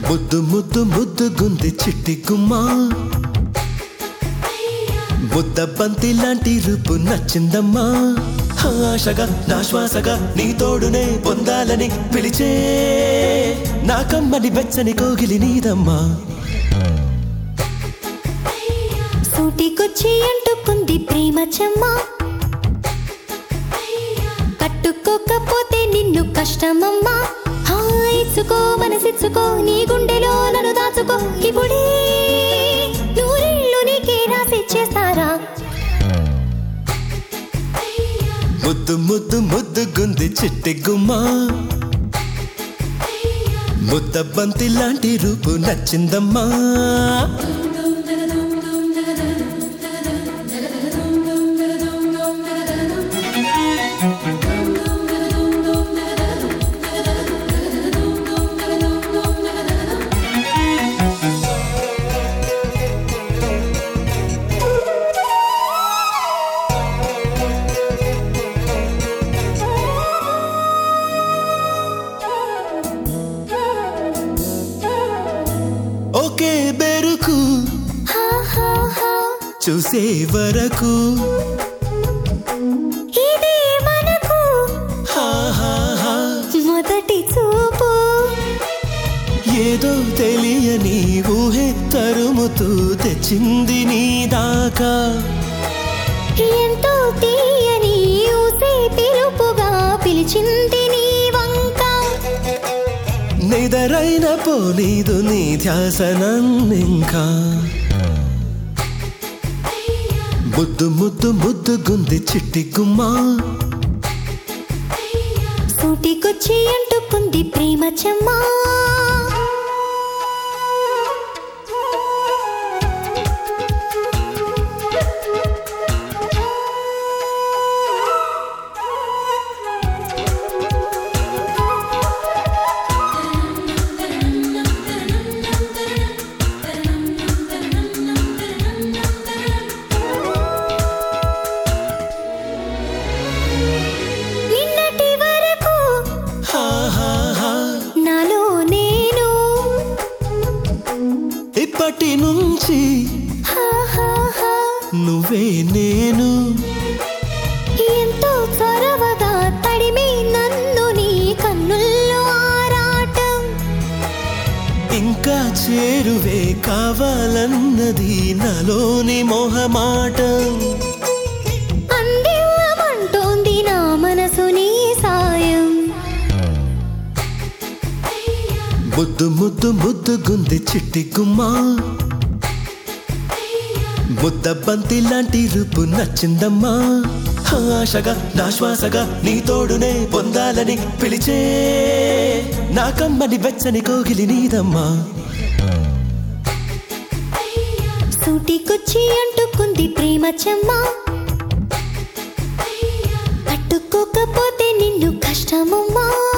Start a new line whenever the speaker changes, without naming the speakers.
ముద్దు ముద్దు ముద్దు గుంది చిట్టి గుమ్మా ముద్ద బంతి లాంటి రూపు నచ్చిందమ్మా ఆశగా నా శ్వాసగా నీ తోడునే పొందాలని పిలిచే నా కమ్మని వెచ్చని కోగిలి నీదమ్మా
సూటికొచ్చి అంటుకుంది ప్రేమ చెమ్మ కట్టుకోకపోతే నిన్ను కష్టమమ్మా హాయిచ్చుకో మనసిచ్చుకో నీ గుండెలో నన్ను దాచుకో ఇప్పుడే నూరేళ్ళు నీకే రాసి చేస్తారా
ముద్దు ముద్దు ముద్దు గుంది చిట్టి గుమ్మా ముద్ద బంతి లాంటి రూపు నచ్చిందమ్మా ఒకే బెరుకు
హా హా హా
చూసే వరకు
ఇదే మనకు
హా హా హా
మొదటి చూపు
ఏదో తెలియని ఊహే తరుముతూ తెచ్చింది నీ దాకా
ఎంతో తీయని ఊసే పిలుపుగా పిలిచింది నీ వంక
నిదరైన పోనీదు నీ ధ్యాసనన్నింకా ముద్దు ముద్దు ముద్దు గుంది చిట్టి గుమ్మా
సూటికొచ్చి అంటుకుంది ప్రేమ చెమ్మ నిన్నటి వరకు
హా హా హా
నాలో నేను
ఇప్పటి నుంచి
హా హా హా
నువ్వే నేను
ఎంతో చొరవగా తడిమి నన్ను నీ కన్నుల్లో ఆరాటం
ఇంకా చేరువే కావాలన్నది నాలోని మొహమాటం
అందివ్వమంటోంది నా మనసు నీ సాయం
ముద్దు ముద్దు ముద్దు గుంది చిట్టి గుమ్మా ముద్ద బంతి లాంటి రూపు నచ్చిందమ్మా ఆశగా నా శ్వాసగా నీ తోడునే పొందాలని పిలిచే నా కమ్మని వెచ్చని కోగిలి నీదమ్మా
సూటికొచ్చి అంటుకుంది ప్రేమ చెమ్మ పట్టుకోకపోతే నిన్ను కష్టమమ్మా